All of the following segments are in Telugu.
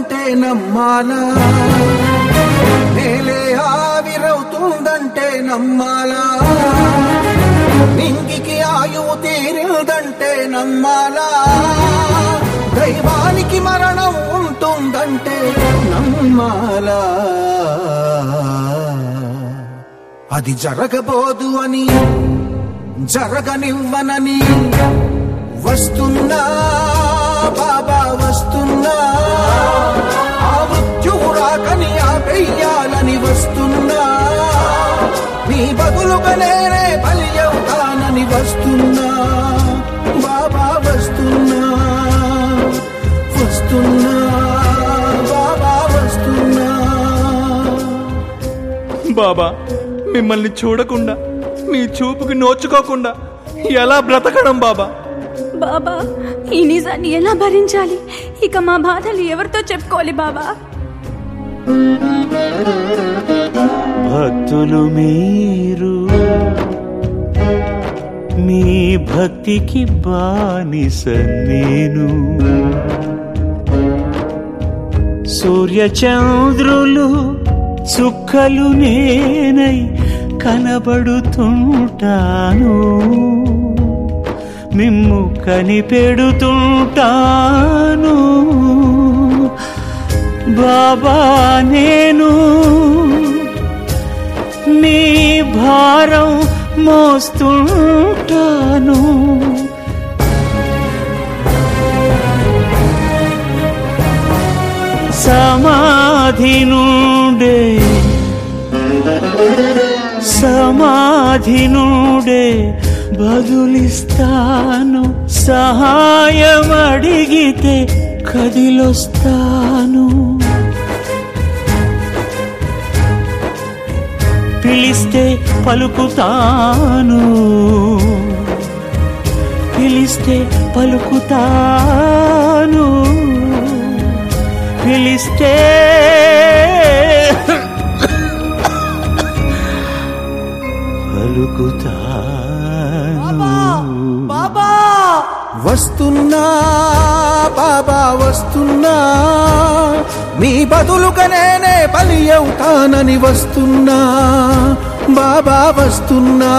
అవుతుందంటే నమ్మాలా నేలే ఆవిరవుతుందంటే నమ్మాలా నింగికి ఆయువు తీరిందంటే నమ్మాలా దైవానికి మరణం ఉంటుందంటే నమ్మాలా అది జరగబోదు అని జరగనివ్వనని వస్తున్నా బాబా వస్తున్నా ఆ మృత్యువు రాకని ఆపెయ్యాలని వస్తున్నా నీ బదులుగా నేనే బలి అవుతానని వస్తున్నా బాబా వస్తున్నా వస్తున్నా బాబా వస్తున్నా బాబా మిమ్మల్ని చూడకుండా మీ చూపుకి నోచుకోకుండా ఎలా బ్రతకడం బాబా బాబా ఈ నిజాన్ని ఎలా భరించాలి ఇక మా బాధలు ఎవరితో చెప్పుకోవాలి బాబా భక్తులు మీరు మీ భక్తికి బానిస నేను సూర్యచంద్రులు చుక్కలు నేనై కనబడుతుంటాను మిమ్ము కనిపెడుతుంటాను బాబా నేను మీ భారం మోస్తుంటాను సమాధి నుండే సమాధి నుండే బదులిస్తాను సహాయం అడిగితే కదిలొస్తాను పిలిస్తే పలుకుతాను పిలిస్తే పలుకుతాను పిలిస్తే పలుకుతాను వస్తున్నా బాబా వస్తున్నా నీ బదులుగా నేనే బలి అవుతానని వస్తున్నా బాబా వస్తున్నా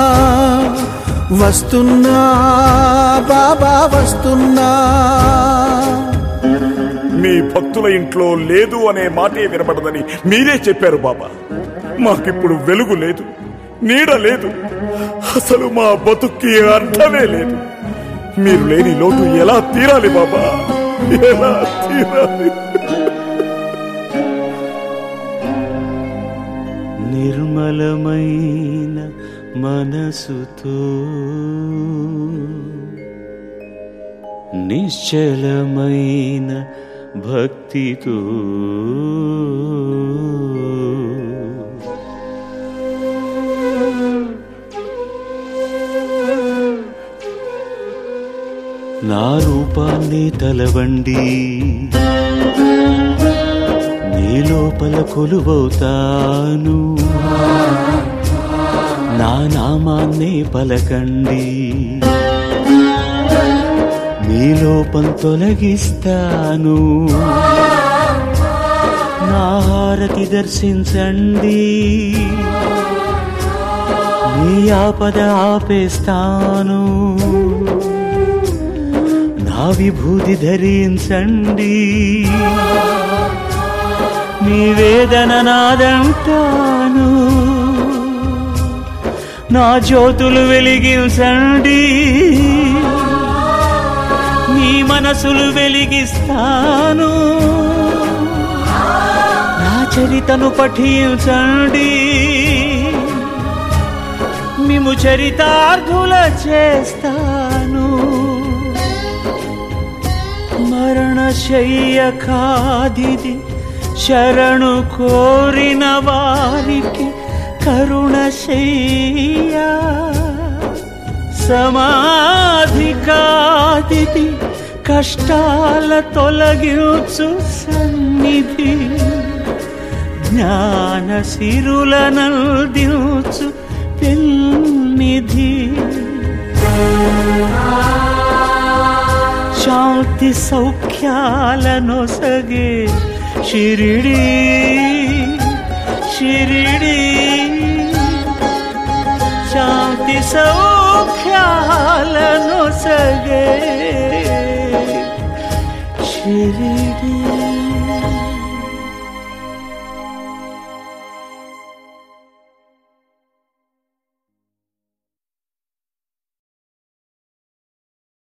వస్తున్నా బాబా వస్తున్నా మీ భక్తుల ఇంట్లో లేదు అనే మాటే వినబడదని మీరే చెప్పారు బాబా మాకిప్పుడు వెలుగు లేదు నీడ లేదు అసలు మా బతుక్కి అర్థమే లేదు మీరు లేని లోటు ఎలా తీరాలి బాబా ఎలా తీరాలి నిర్మలమైన మనసుతో నిశ్చలమైన భక్తితో నా రూపాన్ని తలవండి నీ లోపల కొలువవుతాను నా నామాన్ని పలకండి మీ లోపం తొలగిస్తాను నా హారతి దర్శించండి మీ ఆపద ఆపేస్తాను నా విభూతి ధరించండి మీ వేదన నాదంటాను నా జ్యోతులు వెలిగించండి మీ మనసులు వెలిగిస్తాను నా చరితను పఠించండి మిము చరితార్థుల చేస్తాను మరణ శయ్య కాదిది శరణు కోరిన వారికి కరుణ శయ్య సమాధి కాదిది కష్టాల తొలగించు సన్నిధి జ్ఞాన సిరులనందించు పెన్నిధి శాంతి సౌఖ్యాలను సగే షిరిడి షిరిడి శాంతి సౌఖ్యాలను సగే షిరిడి